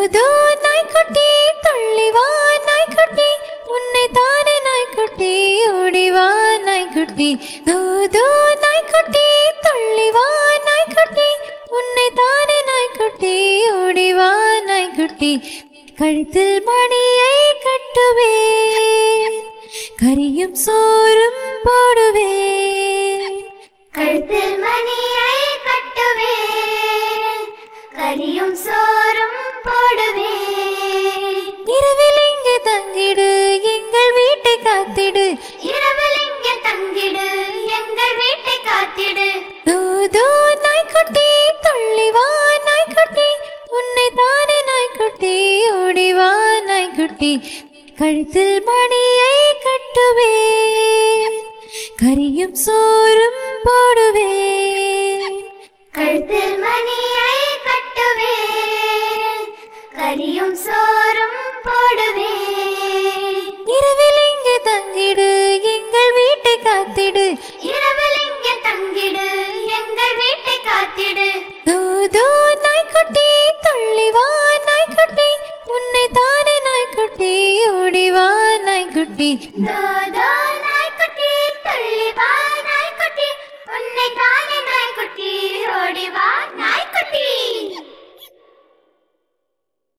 தூதோ நாய்க்குட்டி துள்ளி வா நாய்க்குட்டி உன்னை தானே நாய்க்குட்டி ஓடி வா நாய்க்குட்டி தூதோ நாய்க்குட்டி துள்ளி வா நாய்க்குட்டி உன்னை தானே நாய்க்குட்டி ஓடி வா நாய்க்குட்டி கழுத்தில் மணியை கட்டுவேன் கரியும் சோறும் போடுவேன் கழுத்தில் மணியை கட்டுவேன் கரியும் சோறும் போடுவேன் இரவில் இங்கு தங்கிடு எங்கள் வீட்டை காத்திடு இரவில் இங்கே தங்கிடு எங்கள் வீட்டை காத்திடு தூதோ நாய்க்குட்டி துள்ளி வா நாய்க்குட்டி உன்னை தானே நாய்க்குட்டி ஓடி வா நாய்க்குட்டி கழுத்தில் மணியை கட்டுவேன் கரியும் சோறும் போடுவேன் கழுத்தில் மணியை கட்டுவேன் கரியும் சோறும் போடுவேன் இரவில் இங்கு தங்கிடு எங்கள் வீட்டை காத்திடு இரவில் இங்கே தங்கிடு எங்கள் வீட்டை காத்திடு தூதோ நாய்க்குட்டி துள்ளி வா நாய்க்குட்டி உன்னை தானே நாய்க்குட்டி ஓடி வா நாய்க்குட்டி தோதோ நாய்க்குட்டி துள்ளி வா நாய்க்குட்டி உன்னை தான்